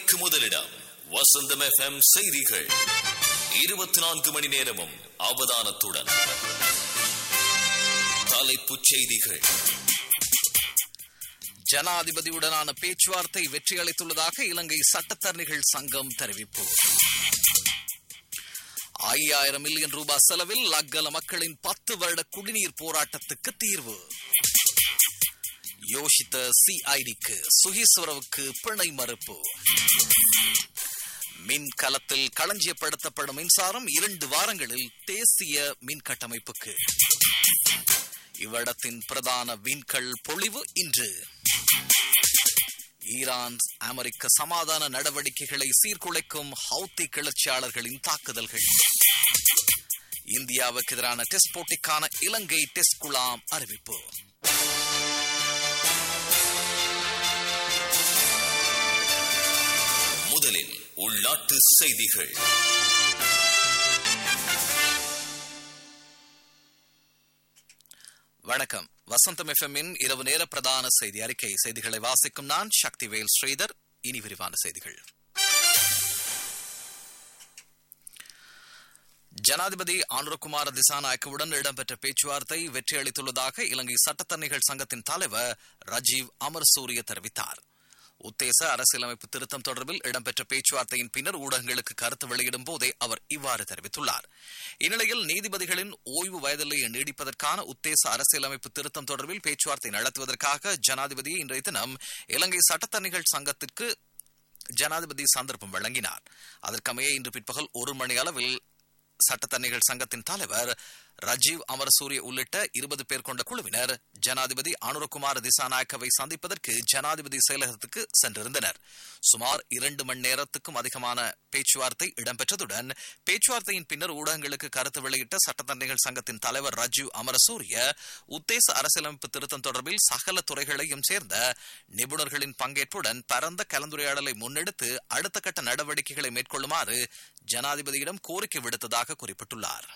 மணிக்கு முதலிடம் வசந்தம் எஃப்எம் செய்திகள் இருபத்தி நான்கு மணி நேரமும் அவதானத்துடன் தலைப்புச் செய்திகள் ஜனாதிபதியுடனான பேச்சுவார்த்தை வெற்றியளித்துள்ளதாக இலங்கை சட்டத்தரணிகள் சங்கம் தெரிவிப்பு ஐயாயிரம் மில்லியன் ரூபாய் செலவில் லக்கல மக்களின் பத்து வருட குடிநீர் போராட்டத்துக்கு தீர்வு யோசித்த சிஐடிக்கு சுகீஸ்வரவுக்கு பிணை மறுப்பு மின் கலத்தில் களஞ்சியப்படுத்தப்படும் மின்சாரம் இரண்டு வாரங்களில் தேசிய மின் கட்டமைப்புக்கு இவ்விடத்தின் பிரதான விண்கல் பொழிவு இன்று ஈரான் அமெரிக்க சமாதான நடவடிக்கைகளை சீர்குலைக்கும் ஹவுத்தி கிளர்ச்சியாளர்களின் தாக்குதல்கள் இந்தியாவுக்கு எதிரான டெஸ்ட் போட்டிக்கான இலங்கை டெஸ்ட் குழாம் அறிவிப்பு முதலில் உள்நாட்டு செய்திகள் வணக்கம் வசந்தம் எஃப்எம்மின் இரவு நேர பிரதான செய்தி அறிக்கை செய்திகளை வாசிக்கும் நான் சக்திவேல் ஸ்ரீதர் இனி விரிவான செய்திகள் ஜனாதிபதி ஆனுரகுமார திசாநாயக்கவுடன் இடம்பெற்ற பேச்சுவார்த்தை வெற்றியளித்துள்ளதாக இலங்கை சட்டத்தரணிகள் சங்கத்தின் தலைவர் ரஜீவ் அமர்சூரிய தெரிவித்தார் உத்தேச அரசியலமைப்பு திருத்தம் தொடர்பில் இடம்பெற்ற பேச்சுவார்த்தையின் பின்னர் ஊடகங்களுக்கு கருத்து வெளியிடும் போதே அவர் இவ்வாறு தெரிவித்துள்ளார் இந்நிலையில் நீதிபதிகளின் ஓய்வு வயதில்லையை நீடிப்பதற்கான உத்தேச அரசியலமைப்பு திருத்தம் தொடர்பில் பேச்சுவார்த்தை நடத்துவதற்காக ஜனாதிபதி இன்றைய தினம் இலங்கை சட்டத்தரணிகள் சங்கத்திற்கு ஜனாதிபதி சந்தர்ப்பம் வழங்கினார் அதற்கமைய இன்று பிற்பகல் ஒரு மணி அளவில் சட்டத்தரணிகள் சங்கத்தின் தலைவர் ரஜீவ் அமரசூரிய உள்ளிட்ட இருபது பேர் கொண்ட குழுவினர் ஜனாதிபதி அனுரகுமார் திசாநாயக்கவை சந்திப்பதற்கு ஜனாதிபதி செயலகத்துக்கு சென்றிருந்தனர் சுமார் இரண்டு மணி நேரத்துக்கும் அதிகமான பேச்சுவார்த்தை இடம்பெற்றதுடன் பேச்சுவார்த்தையின் பின்னர் ஊடகங்களுக்கு கருத்து வெளியிட்ட சட்டத்தரணிகள் சங்கத்தின் தலைவர் ரஜீவ் அமரசூரிய உத்தேச அரசியலமைப்பு திருத்தம் தொடர்பில் சகல துறைகளையும் சேர்ந்த நிபுணர்களின் பங்கேற்புடன் பரந்த கலந்துரையாடலை முன்னெடுத்து அடுத்த கட்ட நடவடிக்கைகளை மேற்கொள்ளுமாறு ஜனாதிபதியிடம் கோரிக்கை விடுத்ததாக குறிப்பிட்டுள்ளார்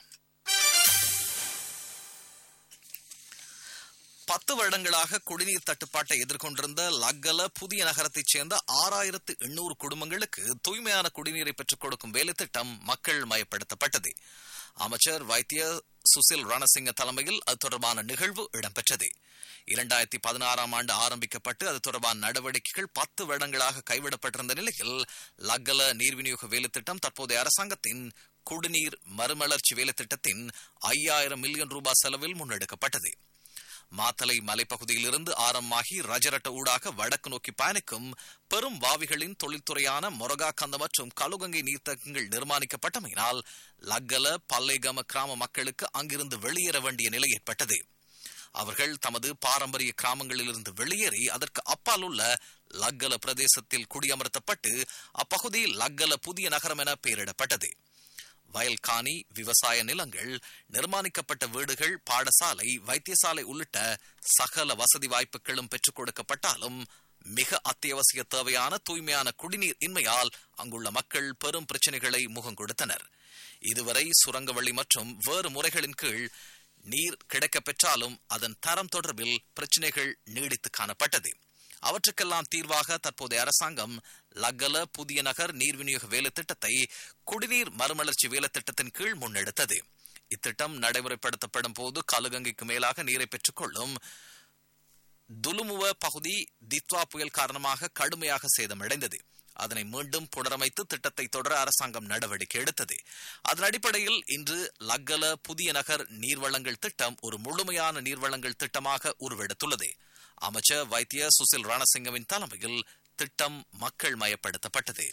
பத்து வருடங்களாக குடிநீர் தட்டுப்பாட்டை எதிர்கொண்டிருந்த லக்கல புதிய நகரத்தைச் சேர்ந்த ஆறாயிரத்து எண்ணூறு குடும்பங்களுக்கு தூய்மையான குடிநீரை பெற்றுக் கொடுக்கும் வேலை திட்டம் மக்கள் மயப்படுத்தப்பட்டது அமைச்சர் வைத்திய சுசில் ரணசிங்க தலைமையில் அது தொடர்பான நிகழ்வு இடம்பெற்றது இரண்டாயிரத்தி பதினாறாம் ஆண்டு ஆரம்பிக்கப்பட்டு அது தொடர்பான நடவடிக்கைகள் பத்து வருடங்களாக கைவிடப்பட்டிருந்த நிலையில் லக்கல நீர் விநியோக வேலை திட்டம் தற்போதைய அரசாங்கத்தின் குடிநீர் மறுமலர்ச்சி வேலை திட்டத்தின் ஐயாயிரம் மில்லியன் ரூபாய் செலவில் முன்னெடுக்கப்பட்டது மாத்தலை மலைப்பகுதியிலிருந்து ஆரம்பமாகி ரஜரட்ட ஊடாக வடக்கு நோக்கி பயணிக்கும் பெரும் வாவிகளின் தொழில்துறையான மொரகாக்கந்த மற்றும் கலுகங்கை நீர்த்தகங்கள் நிர்மாணிக்கப்பட்டமையினால் லக்கல பல்லேகம கிராம மக்களுக்கு அங்கிருந்து வெளியேற வேண்டிய நிலை ஏற்பட்டது அவர்கள் தமது பாரம்பரிய கிராமங்களிலிருந்து வெளியேறி அதற்கு அப்பால் உள்ள லக்கல பிரதேசத்தில் குடியமர்த்தப்பட்டு அப்பகுதியில் லக்கல புதிய நகரம் என பெயரிடப்பட்டது வயல்காணி விவசாய நிலங்கள் நிர்மாணிக்கப்பட்ட வீடுகள் பாடசாலை வைத்தியசாலை உள்ளிட்ட சகல வசதி வாய்ப்புகளும் பெற்றுக் கொடுக்கப்பட்டாலும் மிக அத்தியாவசிய தேவையான தூய்மையான குடிநீர் இன்மையால் அங்குள்ள மக்கள் பெரும் பிரச்சனைகளை முகம் கொடுத்தனர் இதுவரை சுரங்க வழி மற்றும் வேறு முறைகளின் கீழ் நீர் கிடைக்கப் பெற்றாலும் அதன் தரம் தொடர்பில் பிரச்சனைகள் நீடித்து காணப்பட்டது அவற்றுக்கெல்லாம் தீர்வாக தற்போதைய அரசாங்கம் லக்கல புதிய நகர் நீர் விநியோக வேலை திட்டத்தை குடிநீர் மறுமலர்ச்சி வேலை திட்டத்தின் கீழ் முன்னெடுத்தது இத்திட்டம் நடைமுறைப்படுத்தப்படும் போது கலுகங்கைக்கு மேலாக நீரை பெற்றுக்கொள்ளும் துலுமுவ பகுதி தித்வா புயல் காரணமாக கடுமையாக சேதமடைந்தது அதனை மீண்டும் புனரமைத்து திட்டத்தை தொடர அரசாங்கம் நடவடிக்கை எடுத்தது அதன் அடிப்படையில் இன்று லக்கல புதிய நகர் நீர்வளங்கள் திட்டம் ஒரு முழுமையான நீர்வளங்கள் திட்டமாக உருவெடுத்துள்ளது அமைச்சர் வைத்திய சுசில் ரணசிங்கவின் தலைமையில் திட்டம் மக்கள் மயப்படுத்தப்பட்டது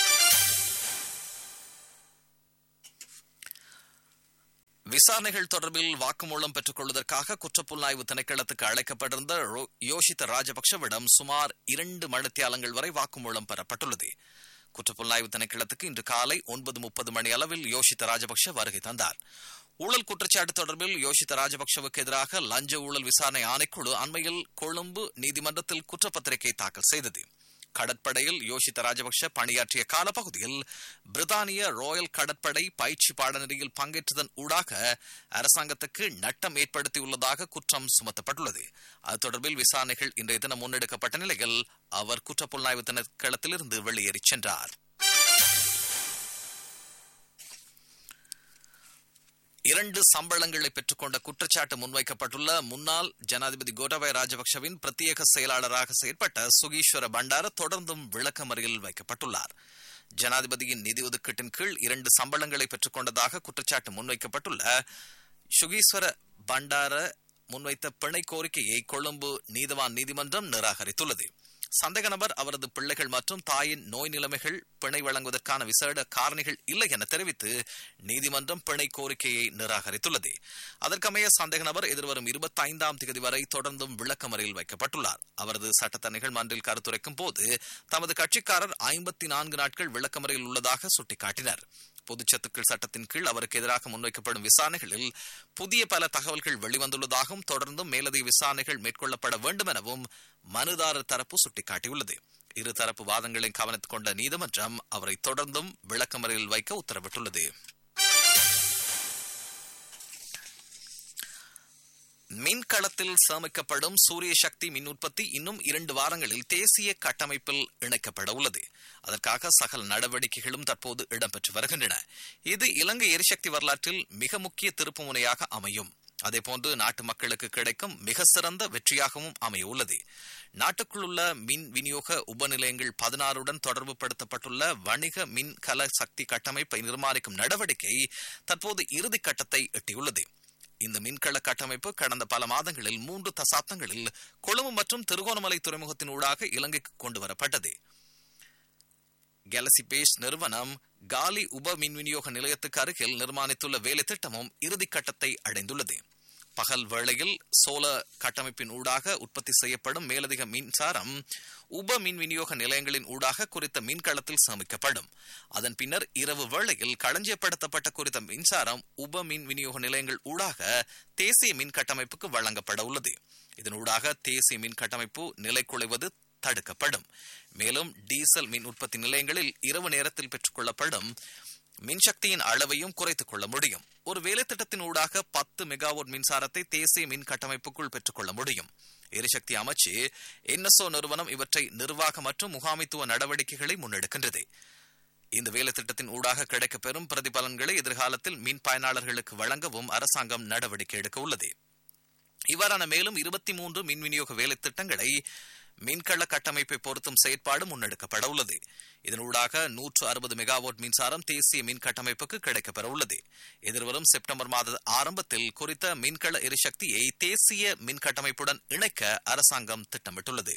விசாரணைகள் தொடர்பில் வாக்குமூலம் பெற்றுக் கொள்வதற்காக குற்றப்புலனாய்வு திணைக்களத்துக்கு அழைக்கப்பட்டிருந்த யோசித்த ராஜபக்சவிடம் சுமார் இரண்டு மணித்தியாலங்கள் வரை வாக்குமூலம் பெறப்பட்டுள்ளது குற்றப்புலனாய்வு திணைக்களத்துக்கு இன்று காலை ஒன்பது முப்பது மணி அளவில் யோசித்த ராஜபக்ஷ வருகை தந்தார் ஊழல் குற்றச்சாட்டு தொடர்பில் யோசித்த ராஜபக்சவுக்கு எதிராக லஞ்ச ஊழல் விசாரணை ஆணைக்குழு அண்மையில் கொழும்பு நீதிமன்றத்தில் குற்றப்பத்திரிகை தாக்கல் செய்தது கடற்படையில் யோஷித்த ராஜபக்ஷ பணியாற்றிய காலப்பகுதியில் பிரித்தானிய ராயல் கடற்படை பயிற்சி பாடநெறியில் பங்கேற்றதன் ஊடாக அரசாங்கத்துக்கு நட்டம் ஏற்படுத்தியுள்ளதாக குற்றம் சுமத்தப்பட்டுள்ளது அது தொடர்பில் விசாரணைகள் இன்றைய தினம் முன்னெடுக்கப்பட்ட நிலையில் அவர் குற்றப்புலனாய்வு திணைக்களத்திலிருந்து வெளியேறிச் சென்றார் இரண்டு சம்பளங்களை பெற்றுக்கொண்ட குற்றச்சாட்டு முன்வைக்கப்பட்டுள்ள முன்னாள் ஜனாதிபதி கோட்டாபய ராஜபக்சவின் பிரத்யேக செயலாளராக செயற்பட்ட சுகீஸ்வர பண்டார தொடர்ந்தும் விளக்கமறியலில் வைக்கப்பட்டுள்ளார் ஜனாதிபதியின் நிதி ஒதுக்கீட்டின் கீழ் இரண்டு சம்பளங்களை பெற்றுக்கொண்டதாக குற்றச்சாட்டு முன்வைக்கப்பட்டுள்ள சுகீஸ்வர பண்டார முன்வைத்த பிணை கோரிக்கையை கொழும்பு நீதவான் நீதிமன்றம் நிராகரித்துள்ளது சந்தேக நபர் அவரது பிள்ளைகள் மற்றும் தாயின் நோய் நிலைமைகள் பிணை வழங்குவதற்கான விசேட காரணிகள் இல்லை என தெரிவித்து நீதிமன்றம் பிணை கோரிக்கையை நிராகரித்துள்ளது அதற்கமைய சந்தேக நபர் எதிர்வரும் இருபத்தி ஐந்தாம் தேதி வரை தொடர்ந்தும் விளக்கமறையில் வைக்கப்பட்டுள்ளார் அவரது சட்டத்தணிகள் மன்றில் கருத்துரைக்கும் போது தமது கட்சிக்காரர் ஐம்பத்தி நான்கு நாட்கள் விளக்கமறையில் உள்ளதாக சுட்டிக்காட்டினர் பொதுச்சத்துக்கள் சட்டத்தின் கீழ் அவருக்கு எதிராக முன்வைக்கப்படும் விசாரணைகளில் புதிய பல தகவல்கள் வெளிவந்துள்ளதாகவும் தொடர்ந்தும் மேலதிக விசாரணைகள் மேற்கொள்ளப்பட வேண்டும் எனவும் மனுதாரர் தரப்பு சுட்டிக்காட்டியுள்ளது இரு தரப்பு வாதங்களை கவனித்துக் கொண்ட நீதிமன்றம் அவரை தொடர்ந்தும் விளக்கமறையில் வைக்க உத்தரவிட்டுள்ளது மின்களத்தில் சேமிக்கப்படும் சூரிய சக்தி மின் உற்பத்தி இன்னும் இரண்டு வாரங்களில் தேசிய கட்டமைப்பில் இணைக்கப்பட உள்ளது அதற்காக சகல நடவடிக்கைகளும் தற்போது இடம்பெற்று வருகின்றன இது இலங்கை எரிசக்தி வரலாற்றில் மிக முக்கிய திருப்பு முனையாக அமையும் அதேபோன்று நாட்டு மக்களுக்கு கிடைக்கும் மிக சிறந்த வெற்றியாகவும் அமைய உள்ளது நாட்டுக்குள் உள்ள மின் விநியோக உபநிலையங்கள் பதினாறுடன் தொடர்பு படுத்தப்பட்டுள்ள வணிக மின் கல சக்தி கட்டமைப்பை நிர்மாணிக்கும் நடவடிக்கை தற்போது இறுதி கட்டத்தை எட்டியுள்ளது இந்த மின்கள கட்டமைப்பு கடந்த பல மாதங்களில் மூன்று தசாப்தங்களில் கொழும்பு மற்றும் திருகோணமலை துறைமுகத்தின் ஊடாக இலங்கைக்கு கொண்டு வரப்பட்டது கேலசி பேஸ் நிறுவனம் காலி உப மின் விநியோக நிலையத்துக்கு அருகில் நிர்மாணித்துள்ள வேலை திட்டமும் இறுதிக்கட்டத்தை அடைந்துள்ளது பகல் வேளையில் சோல கட்டமைப்பின் ஊடாக உற்பத்தி செய்யப்படும் மேலதிக மின்சாரம் உப மின் விநியோக நிலையங்களின் ஊடாக குறித்த மின்களத்தில் சேமிக்கப்படும் அதன் பின்னர் இரவு வேளையில் களஞ்சியப்படுத்தப்பட்ட குறித்த மின்சாரம் உப மின் விநியோக நிலையங்கள் ஊடாக தேசிய மின் கட்டமைப்புக்கு வழங்கப்பட உள்ளது இதனூடாக தேசிய மின் கட்டமைப்பு நிலை குலைவது தடுக்கப்படும் மேலும் டீசல் மின் உற்பத்தி நிலையங்களில் இரவு நேரத்தில் பெற்றுக் கொள்ளப்படும் மின்சக்தியின் அளவையும் குறைத்துக் கொள்ள முடியும் ஒரு வேலை திட்டத்தின் ஊடாக பத்து மெகாவாட் மின்சாரத்தை தேசிய மின் கட்டமைப்புக்குள் பெற்றுக் கொள்ள முடியும் எரிசக்தி அமைச்சு என்எஸ்ஓ நிறுவனம் இவற்றை நிர்வாக மற்றும் முகாமைத்துவ நடவடிக்கைகளை முன்னெடுக்கின்றது இந்த வேலை திட்டத்தின் ஊடாக கிடைக்கப்பெறும் பிரதிபலன்களை எதிர்காலத்தில் மின் பயனாளர்களுக்கு வழங்கவும் அரசாங்கம் நடவடிக்கை எடுக்க உள்ளது இவ்வாறான மேலும் இருபத்தி மூன்று மின் விநியோக வேலை திட்டங்களை மின்கள்ள கட்டமைப்பை பொருத்தும் செயற்பாடு முன்னெடுக்கப்பட உள்ளது இதனூடாக நூற்று அறுபது மெகாவாட் மின்சாரம் தேசிய மின் கட்டமைப்புக்கு கிடைக்கப்பெற உள்ளது எதிர்வரும் செப்டம்பர் மாத ஆரம்பத்தில் குறித்த மின்கள எரிசக்தியை தேசிய மின் கட்டமைப்புடன் இணைக்க அரசாங்கம் திட்டமிட்டுள்ளது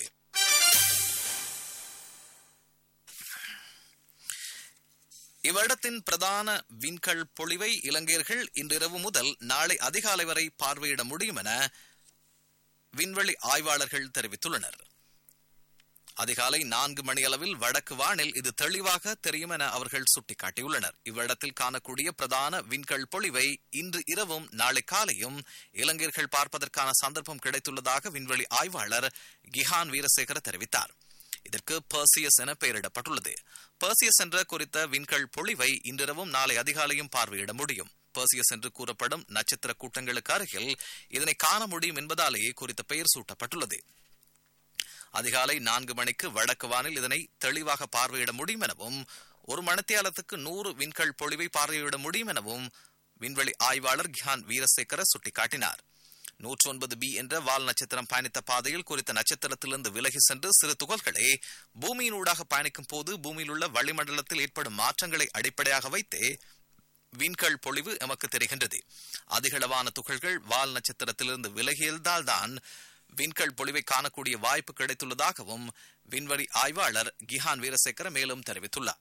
இவ்விடத்தின் பிரதான விண்கல் பொழிவை இலங்கையர்கள் இன்றிரவு முதல் நாளை அதிகாலை வரை பார்வையிட முடியும் என விண்வெளி ஆய்வாளர்கள் தெரிவித்துள்ளனர் அதிகாலை நான்கு மணி அளவில் வடக்கு வானில் இது தெளிவாக தெரியும் என அவர்கள் சுட்டிக்காட்டியுள்ளனர் இவ்விடத்தில் காணக்கூடிய பிரதான விண்கல் பொழிவை இன்று இரவும் நாளை காலையும் இலங்கையர்கள் பார்ப்பதற்கான சந்தர்ப்பம் கிடைத்துள்ளதாக விண்வெளி ஆய்வாளர் கிஹான் வீரசேகர தெரிவித்தார் இதற்கு பர்சியஸ் என பெயரிடப்பட்டுள்ளது பர்சியஸ் என்ற குறித்த விண்கல் பொழிவை இன்றிரவும் நாளை அதிகாலையும் பார்வையிட முடியும் பர்சியஸ் என்று கூறப்படும் நட்சத்திர கூட்டங்களுக்கு அருகில் இதனை காண முடியும் என்பதாலேயே குறித்த பெயர் சூட்டப்பட்டுள்ளது அதிகாலை நான்கு மணிக்கு வடக்கு வானில் இதனை தெளிவாக பார்வையிட முடியும் எனவும் ஒரு மணித்தியாலத்துக்கு நூறு விண்கல் பொழிவை பார்வையிட முடியும் எனவும் விண்வெளி ஆய்வாளர் கியான் வீரசேகர சுட்டிக்காட்டினார் நூற்று ஒன்பது பி என்ற வால் நட்சத்திரம் பயணித்த பாதையில் குறித்த நட்சத்திரத்திலிருந்து விலகி சென்று சிறு துகள்களே பூமியின் ஊடாக பயணிக்கும் போது பூமியில் உள்ள வளிமண்டலத்தில் ஏற்படும் மாற்றங்களை அடிப்படையாக வைத்தே விண்கல் பொழிவு எமக்கு தெரிகின்றது அதிகளவான துகள்கள் வால் நட்சத்திரத்திலிருந்து விலகியதால் தான் விண்கல் பொழிவை காணக்கூடிய வாய்ப்பு கிடைத்துள்ளதாகவும் விண்வெளி ஆய்வாளர் கிஹான் வீரசேகர மேலும் தெரிவித்துள்ளார்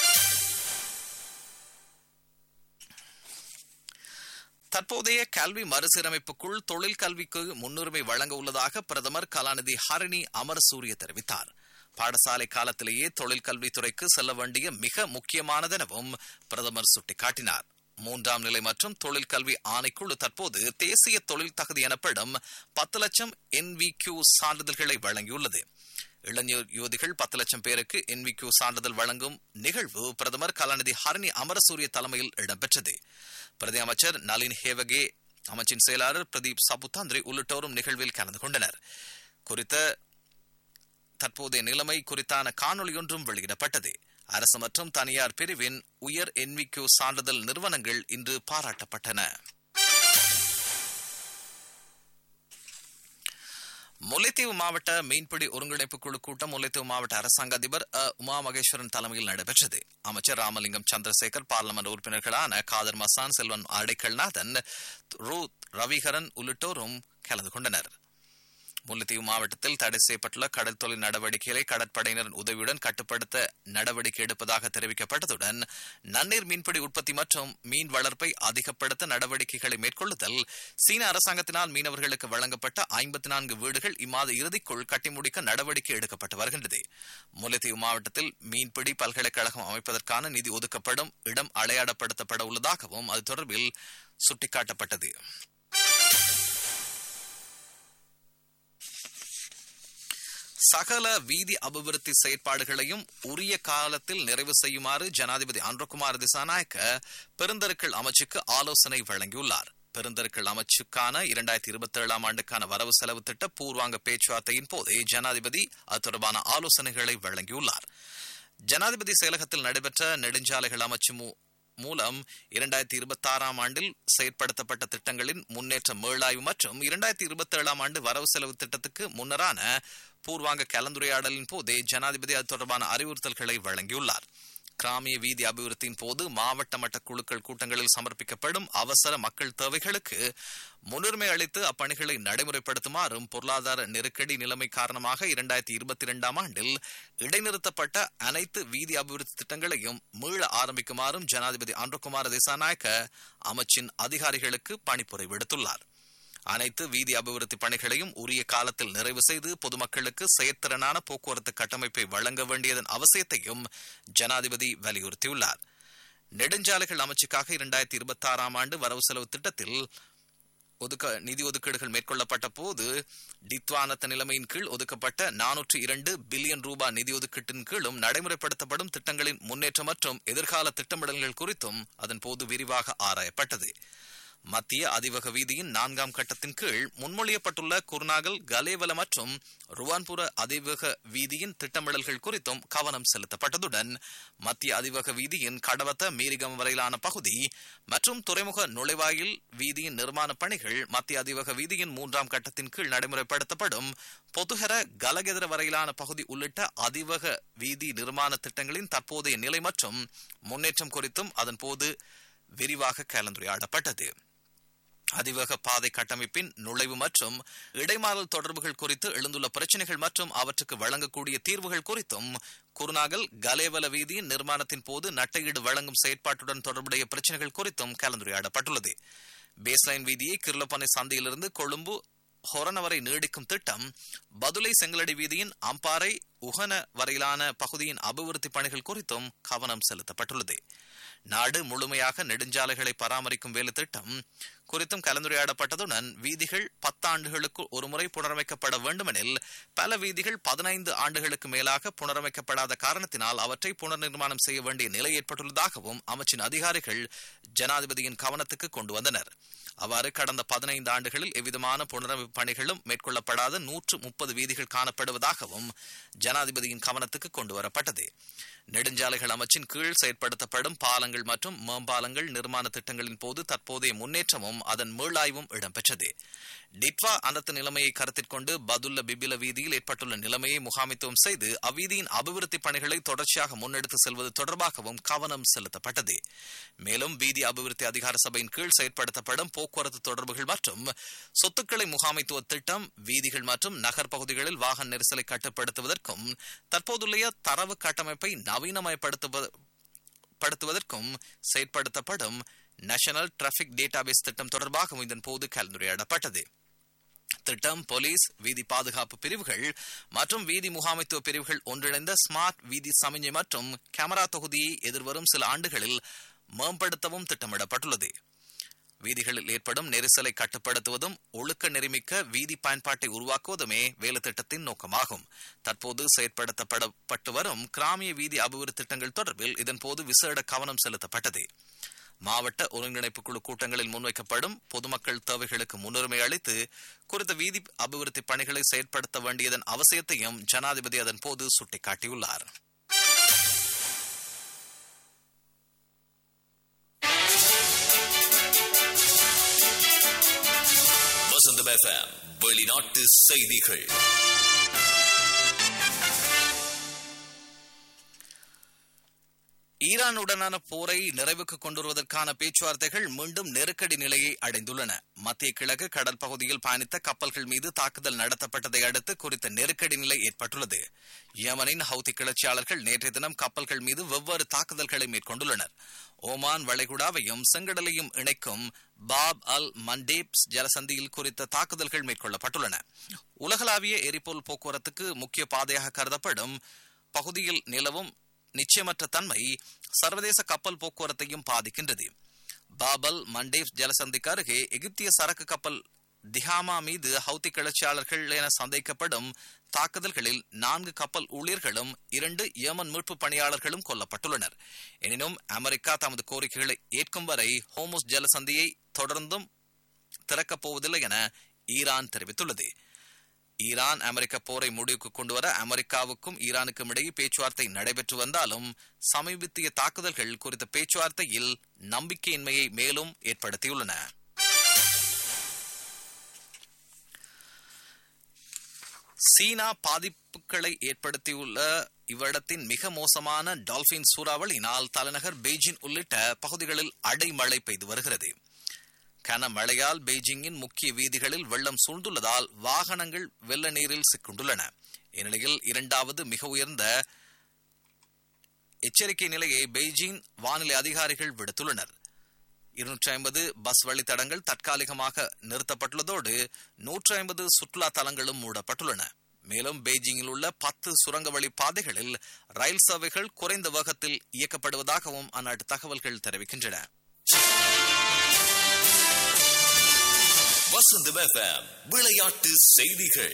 தற்போதைய கல்வி மறுசீரமைப்புக்குள் தொழில் கல்விக்கு முன்னுரிமை வழங்க உள்ளதாக பிரதமர் கலாநிதி ஹரிணி அமரசூரிய தெரிவித்தார் பாடசாலை காலத்திலேயே தொழில் கல்வித்துறைக்கு செல்ல வேண்டிய மிக முக்கியமானதெனவும் பிரதமர் சுட்டிக்காட்டினார் மூன்றாம் நிலை மற்றும் தொழில் கல்வி ஆணைக்குழு தற்போது தேசிய தொழில் தகுதி எனப்படும் பத்து லட்சம் என்விக்யூ சான்றிதழ்களை வழங்கியுள்ளது இளைஞர் யுவதிகள் பத்து லட்சம் பேருக்கு என்விக்யூ சான்றிதழ் வழங்கும் நிகழ்வு பிரதமர் கலாநிதி ஹரணி அமரசூரிய தலைமையில் இடம்பெற்றது பிரதி அமைச்சர் நளின் ஹேவகே அமைச்சின் செயலாளர் பிரதீப் சபுதாந்திரி உள்ளிட்டோரும் நிகழ்வில் கலந்து கொண்டனர் குறித்த தற்போதைய நிலைமை குறித்தான காணொலியொன்றும் வெளியிடப்பட்டது அரசு மற்றும் தனியார் பிரிவின் உயர் என்விக்யூ சான்றிதழ் நிறுவனங்கள் இன்று பாராட்டப்பட்டன முல்லைத்தீவு மாவட்ட மீன்பிடி ஒருங்கிணைப்பு குழு கூட்டம் முல்லைத்தீவு மாவட்ட அரசாங்க அதிபர் அ உமா மகேஸ்வரன் தலைமையில் நடைபெற்றது அமைச்சர் ராமலிங்கம் சந்திரசேகர் பார்லமெண்ட் உறுப்பினர்களான காதர் மசான் செல்வன் அடைக்கல்நாதன் ரூத் ரவிகரன் உள்ளிட்டோரும் கலந்து கொண்டனர் முல்லைத்தீவு மாவட்டத்தில் தடை செய்யப்பட்டுள்ள கடல் தொழில் நடவடிக்கைகளை கடற்படையினரின் உதவியுடன் கட்டுப்படுத்த நடவடிக்கை எடுப்பதாக தெரிவிக்கப்பட்டதுடன் நன்னீர் மீன்பிடி உற்பத்தி மற்றும் மீன் வளர்ப்பை அதிகப்படுத்த நடவடிக்கைகளை மேற்கொள்ளுதல் சீன அரசாங்கத்தினால் மீனவர்களுக்கு வழங்கப்பட்ட ஐம்பத்தி நான்கு வீடுகள் இம்மாத இறுதிக்குள் கட்டி முடிக்க நடவடிக்கை எடுக்கப்பட்டு வருகின்றது முல்லைத்தீவு மாவட்டத்தில் மீன்பிடி பல்கலைக்கழகம் அமைப்பதற்கான நிதி ஒதுக்கப்படும் இடம் அடையாளப்படுத்தப்பட உள்ளதாகவும் அது தொடர்பில் சுட்டிக்காட்டப்பட்டது சகல வீதி அபிவிருத்தி செயற்பாடுகளையும் உரிய காலத்தில் நிறைவு செய்யுமாறு ஜனாதிபதி அன்ரகுமார் திசாநாயக்க பெருந்தருக்கள் அமைச்சுக்கு ஆலோசனை வழங்கியுள்ளார் பெருந்தருக்கள் அமைச்சுக்கான இரண்டாயிரத்தி இருபத்தி ஏழாம் ஆண்டுக்கான வரவு செலவு திட்ட பூர்வாங்க பேச்சுவார்த்தையின் போது ஜனாதிபதி அது தொடர்பான ஆலோசனைகளை வழங்கியுள்ளார் ஜனாதிபதி செயலகத்தில் நடைபெற்ற நெடுஞ்சாலைகள் அமைச்சு மூலம் இரண்டாயிரத்தி இருபத்தி ஆறாம் ஆண்டில் செயற்படுத்தப்பட்ட திட்டங்களின் முன்னேற்ற மேளாய்வு மற்றும் இரண்டாயிரத்தி இருபத்தி ஏழாம் ஆண்டு வரவு செலவு திட்டத்துக்கு முன்னரான பூர்வாங்க கலந்துரையாடலின் போதே ஜனாதிபதி அது தொடர்பான அறிவுறுத்தல்களை வழங்கியுள்ளார் கிராமிய வீதி அபிவிருத்தியின் போது மாவட்ட மட்ட குழுக்கள் கூட்டங்களில் சமர்ப்பிக்கப்படும் அவசர மக்கள் தேவைகளுக்கு முன்னுரிமை அளித்து அப்பணிகளை நடைமுறைப்படுத்துமாறும் பொருளாதார நெருக்கடி நிலைமை காரணமாக இரண்டாயிரத்தி இருபத்தி இரண்டாம் ஆண்டில் இடைநிறுத்தப்பட்ட அனைத்து வீதி அபிவிருத்தி திட்டங்களையும் மீள ஆரம்பிக்குமாறும் ஜனாதிபதி அன்ரகுமார் திசாநாயக்க அமைச்சின் அதிகாரிகளுக்கு பணிப்புரை விடுத்துள்ளார் அனைத்து வீதி அபிவிருத்தி பணிகளையும் உரிய காலத்தில் நிறைவு செய்து பொதுமக்களுக்கு செயற்திறனான போக்குவரத்து கட்டமைப்பை வழங்க வேண்டியதன் அவசியத்தையும் ஜனாதிபதி வலியுறுத்தியுள்ளார் நெடுஞ்சாலைகள் அமைச்சுக்காக இரண்டாயிரத்தி இருபத்தி ஆறாம் ஆண்டு வரவு செலவு திட்டத்தில் ஒதுக்க நிதி ஒதுக்கீடுகள் மேற்கொள்ளப்பட்ட போது டித்வானத்த நிலைமையின் கீழ் ஒதுக்கப்பட்ட நானூற்று இரண்டு பில்லியன் ரூபாய் நிதி ஒதுக்கீட்டின் கீழும் நடைமுறைப்படுத்தப்படும் திட்டங்களின் முன்னேற்றம் மற்றும் எதிர்கால திட்டமிடல்கள் குறித்தும் அதன் போது விரிவாக ஆராயப்பட்டது மத்திய அதிவக வீதியின் நான்காம் கட்டத்தின் கீழ் முன்மொழியப்பட்டுள்ள குருநாகல் கலேவல மற்றும் ருவான்புர அதிவக வீதியின் திட்டமிடல்கள் குறித்தும் கவனம் செலுத்தப்பட்டதுடன் மத்திய அதிவக வீதியின் கடவத்த மீரிகம் வரையிலான பகுதி மற்றும் துறைமுக நுழைவாயில் வீதியின் நிர்மாண பணிகள் மத்திய அதிவக வீதியின் மூன்றாம் கட்டத்தின் கீழ் நடைமுறைப்படுத்தப்படும் பொதுகர கலகெதிர வரையிலான பகுதி உள்ளிட்ட அதிவக வீதி நிர்மாண திட்டங்களின் தற்போதைய நிலை மற்றும் முன்னேற்றம் குறித்தும் அதன் போது விரிவாக கலந்துரையாடப்பட்டது அதிவேக பாதை கட்டமைப்பின் நுழைவு மற்றும் இடைமாறல் தொடர்புகள் குறித்து எழுந்துள்ள பிரச்சினைகள் மற்றும் அவற்றுக்கு வழங்கக்கூடிய தீர்வுகள் குறித்தும் குருநாகல் கலேவல வீதியின் நிர்மாணத்தின் போது நட்டையீடு வழங்கும் செயற்பாட்டுடன் தொடர்புடைய பிரச்சினைகள் குறித்தும் கலந்துரையாடப்பட்டுள்ளது பேஸ்லைன் வீதியை கிருளப்பனை சந்தையிலிருந்து கொழும்பு ஹொரண வரை நீடிக்கும் திட்டம் பதுளை செங்கலடி வீதியின் அம்பாறை உகன வரையிலான பகுதியின் அபிவிருத்தி பணிகள் குறித்தும் கவனம் செலுத்தப்பட்டுள்ளது நாடு முழுமையாக நெடுஞ்சாலைகளை பராமரிக்கும் வேலை திட்டம் குறித்தும் கலந்துரையாடப்பட்டதுடன் வீதிகள் பத்தாண்டுகளுக்கு ஒருமுறை புனரமைக்கப்பட வேண்டுமெனில் பல வீதிகள் பதினைந்து ஆண்டுகளுக்கு மேலாக புனரமைக்கப்படாத காரணத்தினால் அவற்றை புனர் நிர்மாணம் செய்ய வேண்டிய நிலை ஏற்பட்டுள்ளதாகவும் அமைச்சின் அதிகாரிகள் ஜனாதிபதியின் கவனத்துக்கு கொண்டு வந்தனர் அவ்வாறு கடந்த பதினைந்து ஆண்டுகளில் எவ்விதமான புனரமைப்பு பணிகளும் மேற்கொள்ளப்படாத நூற்று முப்பது வீதிகள் காணப்படுவதாகவும் ஜனாதிபதியின் கவனத்துக்கு கொண்டு வரப்பட்டது நெடுஞ்சாலைகள் அமைச்சின் கீழ் செயற்படுத்தப்படும் பாலங்கள் மற்றும் மேம்பாலங்கள் நிர்மாண திட்டங்களின் போது தற்போதைய முன்னேற்றமும் அதன் மீளாய்வும் இடம்பெற்றது டிட்வா அனர்த்த நிலைமையை கருத்தில் கொண்டு பதுல்ல பிபில வீதியில் ஏற்பட்டுள்ள நிலைமையை முகாமித்துவம் செய்து அவ்வீதியின் அபிவிருத்தி பணிகளை தொடர்ச்சியாக முன்னெடுத்து செல்வது தொடர்பாகவும் கவனம் செலுத்தப்பட்டது மேலும் வீதி அபிவிருத்தி அதிகார சபையின் கீழ் செயற்படுத்தப்படும் போக்குவரத்து தொடர்புகள் மற்றும் சொத்துக்களை முகாமைத்துவ திட்டம் வீதிகள் மற்றும் நகர் பகுதிகளில் வாகன நெரிசலை கட்டுப்படுத்துவதற்கும் தற்போதுள்ள தரவு கட்டமைப்பை நவீனமயப்படுத்துவதற்கும் செயற்படுத்தப்படும் நேஷனல் டிராபிக் டேட்டாபேஸ் திட்டம் தொடர்பாகவும் இதன் போது கலந்துரையாடப்பட்டது திட்டம் போலீஸ் வீதி பாதுகாப்பு பிரிவுகள் மற்றும் வீதி முகாமைத்துவ பிரிவுகள் ஒன்றிணைந்த ஸ்மார்ட் வீதி சமிஞ்சை மற்றும் கேமரா தொகுதியை எதிர்வரும் சில ஆண்டுகளில் மேம்படுத்தவும் திட்டமிடப்பட்டுள்ளது வீதிகளில் ஏற்படும் நெரிசலை கட்டுப்படுத்துவதும் ஒழுக்க நெறிமிக்க வீதி பயன்பாட்டை உருவாக்குவதுமே வேலை திட்டத்தின் நோக்கமாகும் தற்போது செயற்படுத்தப்பட்டு வரும் கிராமிய வீதி அபிவிருத்தி திட்டங்கள் தொடர்பில் இதன்போது விசேட கவனம் செலுத்தப்பட்டது மாவட்ட ஒருங்கிணைப்பு குழு கூட்டங்களில் முன்வைக்கப்படும் பொதுமக்கள் தேவைகளுக்கு முன்னுரிமை அளித்து குறித்த வீதி அபிவிருத்தி பணிகளை செயற்படுத்த வேண்டியதன் அவசியத்தையும் ஜனாதிபதி அதன் போது சுட்டிக்காட்டியுள்ளார் வசந்தம் எஃப்எம் வெளிநாட்டு செய்திகள் ஈரானுடனான போரை நிறைவுக்கு கொண்டுவருவதற்கான பேச்சுவார்த்தைகள் மீண்டும் நெருக்கடி நிலையை அடைந்துள்ளன மத்திய கிழக்கு கடல் பகுதியில் பயணித்த கப்பல்கள் மீது தாக்குதல் நடத்தப்பட்டதை அடுத்து குறித்த நெருக்கடி நிலை ஏற்பட்டுள்ளது யமனின் ஹவுதி கிளர்ச்சியாளர்கள் நேற்றைய தினம் கப்பல்கள் மீது வெவ்வேறு தாக்குதல்களை மேற்கொண்டுள்ளனர் ஓமான் வளைகுடாவையும் செங்கடலையும் இணைக்கும் பாப் அல் மண்டேப்ஸ் ஜலசந்தியில் குறித்த தாக்குதல்கள் மேற்கொள்ளப்பட்டுள்ளன உலகளாவிய எரிபொருள் போக்குவரத்துக்கு முக்கிய பாதையாக கருதப்படும் பகுதியில் நிலவும் நிச்சயமற்ற தன்மை சர்வதேச கப்பல் போக்குவரத்தையும் பாதிக்கின்றது பாபல் மண்டேவ் ஜலசந்திக்கு அருகே எகிப்திய சரக்கு கப்பல் திஹாமா மீது ஹவுதி கிளர்ச்சியாளர்கள் என சந்தேகிக்கப்படும் தாக்குதல்களில் நான்கு கப்பல் ஊழியர்களும் இரண்டு ஏமன் மீட்பு பணியாளர்களும் கொல்லப்பட்டுள்ளனர் எனினும் அமெரிக்கா தமது கோரிக்கைகளை ஏற்கும் வரை ஹோமோஸ் ஜலசந்தியை தொடர்ந்தும் திறக்கப் போவதில்லை என ஈரான் தெரிவித்துள்ளது ஈரான் அமெரிக்க போரை முடிவுக்கு கொண்டுவர அமெரிக்காவுக்கும் ஈரானுக்கும் இடையே பேச்சுவார்த்தை நடைபெற்று வந்தாலும் சமீபத்திய தாக்குதல்கள் குறித்த பேச்சுவார்த்தையில் நம்பிக்கையின்மையை மேலும் ஏற்படுத்தியுள்ளன சீனா பாதிப்புகளை ஏற்படுத்தியுள்ள இவ்விடத்தின் மிக மோசமான டால்பின் சூறாவளியினால் தலைநகர் பெய்ஜிங் உள்ளிட்ட பகுதிகளில் அடைமழை பெய்து வருகிறது கனமழையால் பெய்ஜிங்கின் முக்கிய வீதிகளில் வெள்ளம் சூழ்ந்துள்ளதால் வாகனங்கள் வெள்ள நீரில் சிக்குண்டுள்ளன இந்நிலையில் இரண்டாவது மிக உயர்ந்த எச்சரிக்கை நிலையை பெய்ஜிங் வானிலை அதிகாரிகள் விடுத்துள்ளனர் இருநூற்றி ஐம்பது பஸ் வழித்தடங்கள் தற்காலிகமாக நிறுத்தப்பட்டுள்ளதோடு நூற்றி ஐம்பது சுற்றுலா தலங்களும் மூடப்பட்டுள்ளன மேலும் பெய்ஜிங்கில் உள்ள பத்து சுரங்க வழி பாதைகளில் ரயில் சேவைகள் குறைந்த வேகத்தில் இயக்கப்படுவதாகவும் அந்நாட்டு தகவல்கள் தெரிவிக்கின்றன வசந்தம் எஃப்எம் விளையாட்டு செய்திகள்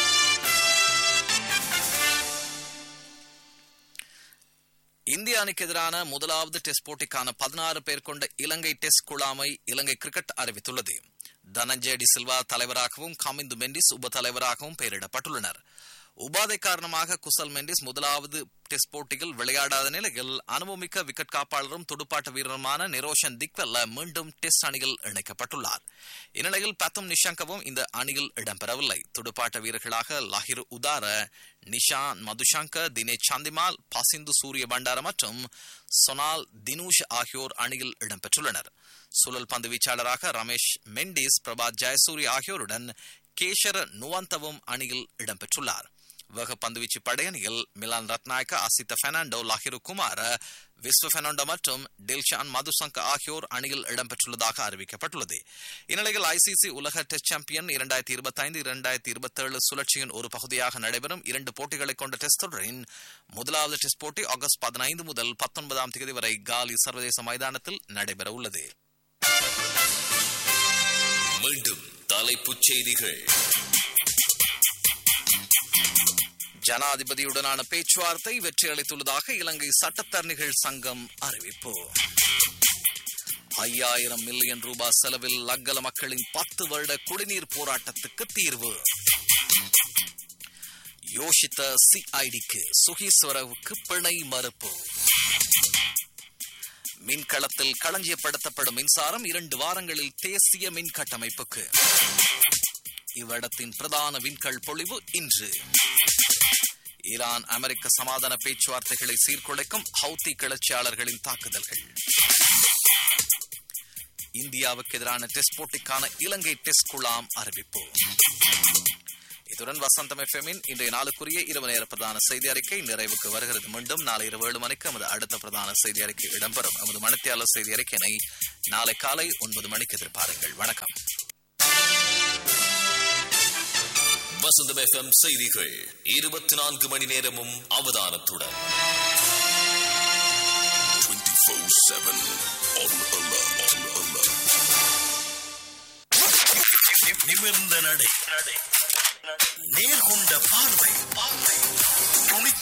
இந்திய அணிக்கு எதிரான முதலாவது டெஸ்ட் போட்டிக்கான பதினாறு பேர் கொண்ட இலங்கை டெஸ்ட் குழாமை இலங்கை கிரிக்கெட் அறிவித்துள்ளது தனஞ்சய டி சில்வா தலைவராகவும் கமிந்து மெண்டிஸ் உப தலைவராகவும் பெயரிடப்பட்டுள்ளனர் உபாதை காரணமாக குசல் மெண்டிஸ் முதலாவது டெஸ்ட் போட்டியில் விளையாடாத நிலையில் அனுபவமிக்க விக்கெட் காப்பாளரும் துடுப்பாட்ட வீரருமான நிரோஷன் திக்வெல்ல மீண்டும் டெஸ்ட் அணியில் இணைக்கப்பட்டுள்ளார் இந்நிலையில் பத்தம் நிஷாங்கவும் இந்த அணியில் இடம்பெறவில்லை துடுப்பாட்ட வீரர்களாக லாஹிர் உதார நிஷான் மதுஷங்கர் தினேஷ் சந்திமால் பசிந்து சூரிய பண்டார மற்றும் சொனால் தினூஷ் ஆகியோர் அணியில் இடம்பெற்றுள்ளனர் சுழல் பந்து வீச்சாளராக ரமேஷ் மெண்டிஸ் பிரபாத் ஜெயசூரி ஆகியோருடன் கேஷர நுவந்தவும் அணியில் இடம்பெற்றுள்ளார் வேக பந்துவீச்சு படையணியில் மிலான் ரத்நாயக்க அசித்த பெர்னாண்டோ லாஹிரு குமார் விஸ்வ பெர்னாண்டோ மற்றும் டில்ஷான் மதுசங்க ஆகியோர் அணியில் இடம்பெற்றுள்ளதாக அறிவிக்கப்பட்டுள்ளது இந்நிலையில் ஐசிசி உலக டெஸ்ட் சாம்பியன் இரண்டாயிரத்தி இருபத்தி ஐந்து இரண்டாயிரத்தி இருபத்தி ஏழு சுழற்சியின் ஒரு பகுதியாக நடைபெறும் இரண்டு போட்டிகளை கொண்ட டெஸ்ட் தொடரின் முதலாவது டெஸ்ட் போட்டி ஆகஸ்ட் பதினைந்து முதல் பத்தொன்பதாம் தேதி வரை காலி சர்வதேச மைதானத்தில் நடைபெற உள்ளது மீண்டும் தலைப்புச் செய்திகள் ஜனாதிபதியுடனான பேச்சுவார்த்தை வெற்றி அளித்துள்ளதாக இலங்கை சட்டத்தரணிகள் சங்கம் அறிவிப்பு ஐயாயிரம் மில்லியன் ரூபாய் செலவில் லக்கல மக்களின் பத்து வருட குடிநீர் போராட்டத்துக்கு தீர்வு யோசித்த சிஐடிக்கு சுகீஸ்வரவுக்கு பிணை மறுப்பு மின்களத்தில் களஞ்சியப்படுத்தப்படும் மின்சாரம் இரண்டு வாரங்களில் தேசிய மின் கட்டமைப்புக்கு இவ்விடத்தின் பிரதான விண்கல் பொழிவு இன்று ஈரான் அமெரிக்க சமாதான பேச்சுவார்த்தைகளை சீர்குலைக்கும் ஹவுத்தி கிளர்ச்சியாளர்களின் தாக்குதல்கள் இந்தியாவுக்கு எதிரான டெஸ்ட் போட்டிக்கான இலங்கை டெஸ்ட் குழாம் அறிவிப்பு இத்துடன் வசந்தம் எஃப்எம்மின் இன்றைய நாளுக்குரிய இரவு நேர பிரதான செய்தி அறிக்கை நிறைவுக்கு வருகிறது மீண்டும் நாளை இரவு ஏழு மணிக்கு நமது அடுத்த பிரதான செய்தி அறிக்கை இடம்பெறும் நமது மணித்தியாளர் செய்தி அறிக்கையினை நாளை காலை ஒன்பது மணிக்கு எதிர்பாருங்கள் வணக்கம் வசந்தம் எஃப்எம் செய்திகள் இருபத்தி நான்கு மணி நேரமும் அவதானத்துடன் 24-7 on alert. On alert. நிமிர்ந்த நடை நேர்கொண்ட பார்வை பார்வை துணிச்ச